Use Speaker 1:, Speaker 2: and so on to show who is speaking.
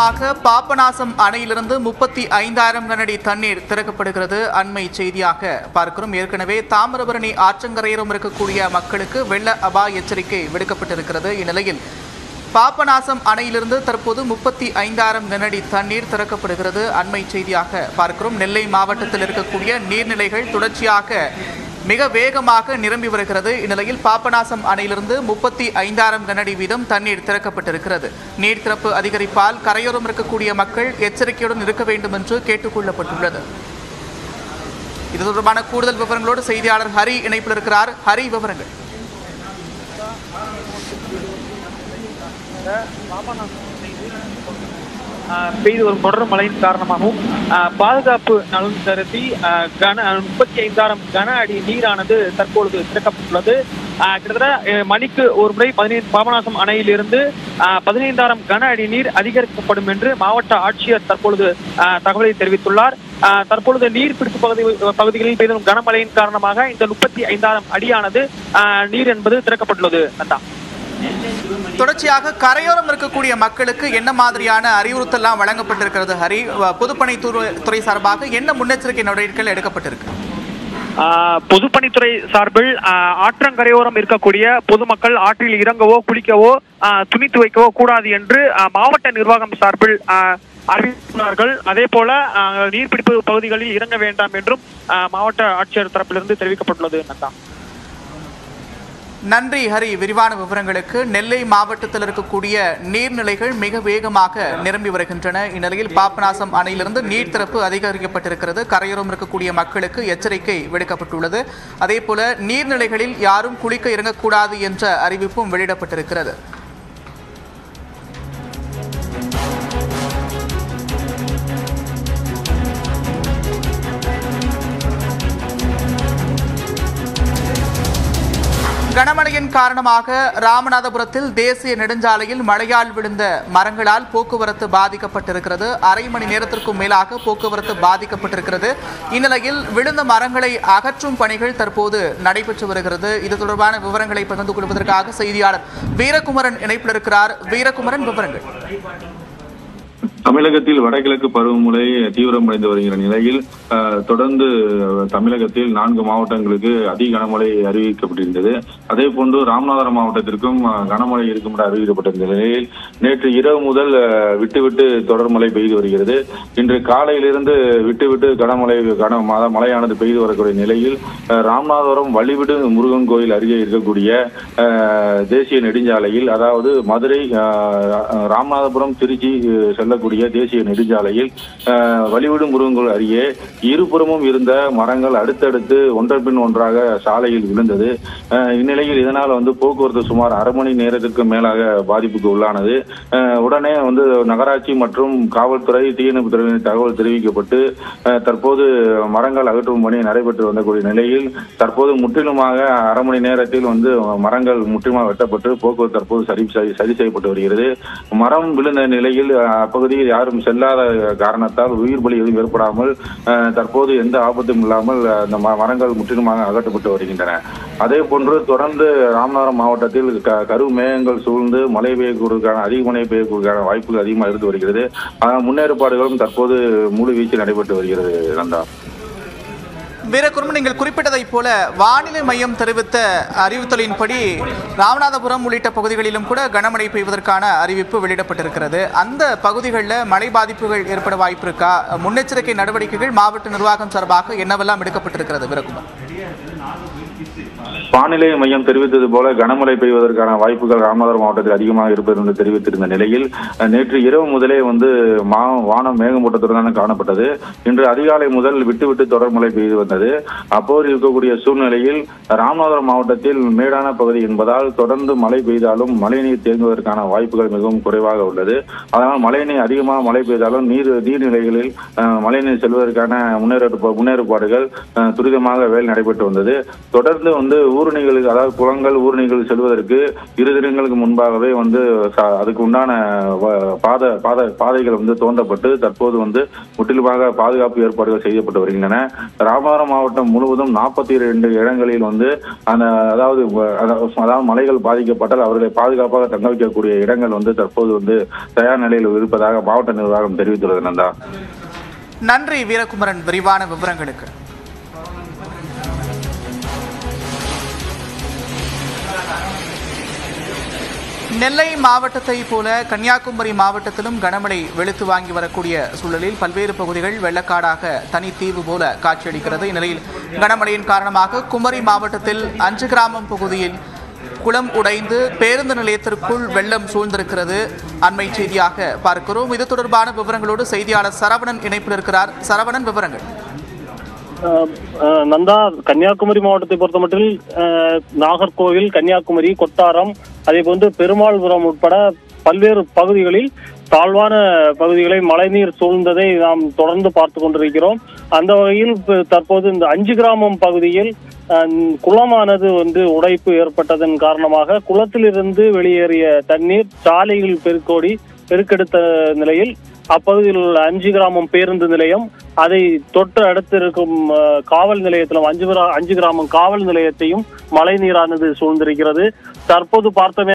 Speaker 1: காரணமாக பாபநாசம் அணையிலிருந்து முப்பத்தி ஐந்தாயிரம் கனஅடி தண்ணீர் திறக்கப்படுகிறது அண்மை செய்தியாக பார்க்கிறோம் ஏற்கனவே தாமிரபரணி ஆற்றங்கரையோரம் இருக்கக்கூடிய மக்களுக்கு வெள்ள அபாய எச்சரிக்கை விடுக்கப்பட்டிருக்கிறது இந்நிலையில் பாபநாசம் அணையிலிருந்து தற்போது முப்பத்தி ஐந்தாயிரம் கனஅடி தண்ணீர் திறக்கப்படுகிறது அண்மை செய்தியாக பார்க்கிறோம் நெல்லை மாவட்டத்தில் இருக்கக்கூடிய நீர்நிலைகள் தொடர்ச்சியாக மிக வேகமாக நிரம்பி வருகிறது இந்நிலையில் பாபநாசம் அணையிலிருந்து முப்பத்தி ஐந்தாயிரம் கனஅடி வீதம் தண்ணீர் திறக்கப்பட்டிருக்கிறது நீர் திறப்பு அதிகரிப்பால் கரையோரம் இருக்கக்கூடிய மக்கள் எச்சரிக்கையுடன் இருக்க வேண்டும் என்று கேட்டுக்கொள்ளப்பட்டுள்ளது இது தொடர்பான கூடுதல் விவரங்களோடு செய்தியாளர் ஹரி இணைப்பில் இருக்கிறார் ஹரி விவரங்கள்
Speaker 2: ஆஹ் பெய்து வரும் தொடர் மழையின் காரணமாகவும் ஆஹ் பாதுகாப்பு நலன் கருதி ஆஹ் கன முப்பத்தி ஐந்தாயிரம் கன அடி நீரானது தற்பொழுது திறக்கப்பட்டுள்ளது ஆஹ் கிட்டத்தட்ட அஹ் மணிக்கு ஒரு முறை பதினைந்து பாபநாசம் அணையிலிருந்து ஆஹ் பதினைந்தாயிரம் கன அடி நீர் அதிகரிக்கப்படும் என்று மாவட்ட ஆட்சியர் தற்பொழுது ஆஹ் தகவலை தெரிவித்துள்ளார் ஆஹ் தற்பொழுது நீர்பிடிப்பு பகுதி பகுதிகளில் பெய்து வரும் கனமழையின் காரணமாக இந்த முப்பத்தி ஐந்தாயிரம் அடியானது ஆஹ் நீர் என்பது திறக்கப்பட்டுள்ளது நந்தா
Speaker 1: தொடர்ச்சியாக கரையோரம் இருக்கக்கூடிய மக்களுக்கு என்ன மாதிரியான அறிவுறுத்தலாம் வழங்கப்பட்டிருக்கிறது ஹரி வ- பொதுப்பணித்துறை துறை சார்பாக என்ன முன்னெச்சரிக்கை நடவடிக்கைகள் எடுக்கப்பட்டிருக்கு
Speaker 2: ஆஹ் பொதுப்பணித்துறை சார்பில் ஆஹ் ஆற்றங்கரையோரம் இருக்கக்கூடிய பொதுமக்கள் ஆற்றில் இறங்கவோ குளிக்கவோ ஆஹ் துணி துவைக்கவோ கூடாது என்று ஆஹ் மாவட்ட நிர்வாகம் சார்பில் ஆஹ் அறிவித்துள்ளார்கள் அதே போல ஆஹ் நீர்பிடிப்பு பகுதிகளில் இறங்க வேண்டாம் என்றும் ஆஹ் மாவட்ட ஆட்சியர் தரப்பிலிருந்து தெரிவிக்கப்பட்டுள்ளது நந்தா
Speaker 1: நன்றி ஹரி விரிவான விவரங்களுக்கு நெல்லை மாவட்டத்தில் இருக்கக்கூடிய நீர்நிலைகள் மிக வேகமாக நிரம்பி வருகின்றன இந்நிலையில் பாபநாசம் அணையிலிருந்து நீர் திறப்பு அதிகரிக்கப்பட்டிருக்கிறது கரையோரம் இருக்கக்கூடிய மக்களுக்கு எச்சரிக்கை விடுக்கப்பட்டுள்ளது அதே போல நீர்நிலைகளில் யாரும் குளிக்க இறங்கக்கூடாது என்ற அறிவிப்பும் வெளியிடப்பட்டிருக்கிறது கனமழையின் காரணமாக ராமநாதபுரத்தில் தேசிய நெடுஞ்சாலையில் மழையால் விழுந்த மரங்களால் போக்குவரத்து பாதிக்கப்பட்டிருக்கிறது அரை மணி நேரத்திற்கும் மேலாக போக்குவரத்து பாதிக்கப்பட்டிருக்கிறது இந்நிலையில் விழுந்த மரங்களை அகற்றும் பணிகள் தற்போது நடைபெற்று வருகிறது இது தொடர்பான விவரங்களை பகிர்ந்து கொள்வதற்காக செய்தியாளர் வீரகுமரன் இணைப்பில் இருக்கிறார் வீரகுமரன் விவரங்கள்
Speaker 3: தமிழகத்தில் வடகிழக்கு பருவமழை தீவிரமடைந்து வருகிற நிலையில் அஹ், தொடர்ந்து தமிழகத்தில் நான்கு மாவட்டங்களுக்கு அதி கனமழை அறிவிக்கப்பட்டிருந்தது அதே போன்று ராமநாதபுரம் மாவட்டத்திற்கும் அஹ், கனமழை இருக்கும் என்று அறிவிக்கப்பட்டிருந்த நிலையில் நேற்று இரவு முதல் அஹ், விட்டுவிட்டு தொடர் மழை பெய்து வருகிறது இன்று காலையிலிருந்து விட்டுவிட்டு கனமழை கன மழை- மழையானது பெய்து வரக்கூடிய நிலையில் அஹ், ராமநாதபுரம் வழிவிடு முருகன் கோயில் அருகே இருக்கக்கூடிய அஹ், தேசிய நெடுஞ்சாலையில் அதாவது மதுரை அஹ், ராமநாதபுரம் திருச்சி அஹ், செல்லக்கூடிய தேசிய நெடுஞ்சாலையில் அஹ், வழிவிடு முருகன் கோயில் அருகே இருபுறமும் இருந்த மரங்கள் அடுத்தடுத்து ஒன்றன் பின் ஒன்றாக சாலையில் விழுந்தது அஹ், இந்நிலையில் இதனால் வந்து போக்குவரத்து சுமார் அரை மணி நேரத்திற்கு மேலாக பாதிப்புக்கு உள்ளானது அஹ், உடனே வந்து நகராட்சி மற்றும் காவல்துறை தீயணைப்பு துறையினர் தகவல் தெரிவிக்கப்பட்டு அஹ், தற்போது மரங்கள் அகற்றும் பணி நடைபெற்று வந்தக்கூடிய நிலையில் தற்போது முற்றிலுமாக அரை மணி நேரத்தில் வந்து மரங்கள் முற்றிலுமாக வெட்டப்பட்டு போக்குவரத்து தற்போது சரி சரி சரி செய்யப்பட்டு வருகிறது மரம் விழுந்த நிலையில் அஹ், அப்பகுதியில் யாரும் செல்லாத காரணத்தால் உயிர் பலி எதுவும் ஏற்படாமல் அஹ், தற்போது எந்த ஆபத்தும் இல்லாமல் அஹ், அந்த ம- மரங்கள் முற்றிலுமாக அகற்றப்பட்டு வருகின்றன அதே போன்று தொடர்ந்து ராமநாதபுரம் மாவட்டத்தில் க- கரு மேகங்கள் சூழ்ந்து மழை பெய்யக்கூடியதற்கான அதிக மழை பெய்யக்கூடியதற்கான வாய்ப்புகள் அதிகமாக இருந்து வருகிறது ஆனால் முன்னேற்பாடுகளும் தற்போது முழு வீச்சில் நடைபெற்று வருகிறது நந்தா
Speaker 1: வீரகுருமன் நீங்கள் குறிப்பிட்டதைப் போல வானிலை மையம் தெரிவித்த அறிவித்தலின்படி ராமநாதபுரம் உள்ளிட்ட பகுதிகளிலும் கூட கனமழை பெய்வதற்கான அறிவிப்பு வெளியிடப்பட்டிருக்கிறது அந்த பகுதிகளில் மழை பாதிப்புகள் ஏற்பட வாய்ப்பு இருக்கா முன்னெச்சரிக்கை நடவடிக்கைகள் மாவட்ட நிர்வாகம் சார்பாக என்னவெல்லாம் எடுக்கப்பட்டிருக்கிறது வீரகுமார்
Speaker 3: வானிலை மையம் தெரிவித்தது போல கனமழை பெய்வதற்கான வாய்ப்புகள் ராமநாதபுரம் மாவட்டத்தில் அதிகமாக இருப்பது என்று தெரிவித்திருந்த நிலையில் அஹ், நேற்று இரவு முதலே வந்து மா வானம் மேகமூட்டத்துடன் காணப்பட்டது இன்று அதிகாலை முதல் விட்டு விட்டு தொடர் மழை பெய்து வந்தது அப்போது இருக்கக்கூடிய சூழ்நிலையில் ராமநாதபுரம் மாவட்டத்தில் மேடான பகுதி என்பதால் தொடர்ந்து மழை பெய்தாலும் மழைநீர் தேங்குவதற்கான வாய்ப்புகள் மிகவும் குறைவாக உள்ளது அதனால் மழைநீர் அதிகமாக மழை பெய்தாலும் நீர் நீர்நிலைகளில் அஹ், மழைநீர் செல்வதற்கான முன்னேற்பாடு முன்னேற்பாடுகள் அஹ், துரிதமாக வேலை நடைபெற்று வந்தது தொடர் தொடர்ந்து வந்து ஊரணிகளுக்கு அதாவது குளங்கள் ஊரணிகள் செல்வதற்கு இரு தினங்களுக்கு முன்பாகவே வந்து ச- அதுக்கு உண்டான வ- பாத பாத பாதைகள் வந்து தோண்டப்பட்டு தற்போது வந்து முற்றிலுமாக பாதுகாப்பு ஏற்பாடுகள் செய்யப்பட்டு வருகின்றன ராமநாதபுரம் மாவட்டம் முழுவதும் நாற்பத்தி இரண்டு இடங்களில் வந்து அந்த அதாவது வ- அதாவது அதாவது மலைகள் பாதிக்கப்பட்டால் அவர்களை பாதுகாப்பாக தங்க வைக்கக்கூடிய இடங்கள் வந்து தற்போது வந்து தயார் நிலையில் இருப்பதாக மாவட்ட நிர்வாகம் தெரிவித்துள்ளது நந்தா
Speaker 1: நன்றி வீரகுமரன் விரிவான விவரங்களுக்கு நெல்லை மாவட்டத்தை போல கன்னியாகுமரி மாவட்டத்திலும் கனமழை வெளுத்து வாங்கி வரக்கூடிய சூழலில் பல்வேறு பகுதிகள் வெள்ளக்காடாக தனித்தீவு போல காட்சியளிக்கிறது இந்நிலையில் கனமழையின் காரணமாக குமரி மாவட்டத்தில் அஞ்சு கிராமம் பகுதியில் குளம் உடைந்து பேருந்து நிலையத்திற்குள் வெள்ளம் சூழ்ந்திருக்கிறது அண்மை செய்தியாக பார்க்கிறோம் இது தொடர்பான விவரங்களோடு செய்தியாளர் சரவணன் இணைப்பில் இருக்கிறார் சரவணன் விவரங்கள்
Speaker 4: அஹ் அஹ் நந்தா கன்னியாகுமரி மாவட்டத்தை பொறுத்தமட்டில் அஹ், நாகர்கோவில் கன்னியாகுமரி கொட்டாரம் அதே போன்று பெருமாள்புரம் உட்பட பல்வேறு பகுதிகளில் தாழ்வான பகுதிகளை மழைநீர் சூழ்ந்ததை நாம் தொடர்ந்து பார்த்து கொண்டிருக்கிறோம் அந்த வகையில் இப்ப தற்போது இந்த அஞ்சு கிராமம் பகுதியில் அஹ், குளமானது வந்து உடைப்பு ஏற்பட்டதன் காரணமாக குளத்திலிருந்து வெளியேறிய தண்ணீர் சாலையில் பெருக்கோடி பெருக்கெடுத்த நிலையில் அப்பகுதியில் உள்ள அஞ்சு கிராமம் பேருந்து நிலையம் அதை தொட்டு அடுத்து இருக்கும் அஹ், காவல் நிலையத்திலும் அஞ்சு கிரா- அஞ்சு கிராமம் காவல் நிலையத்தையும் மழை நீரானது சூழ்ந்திருக்கிறது தற்போது பார்த்தோமே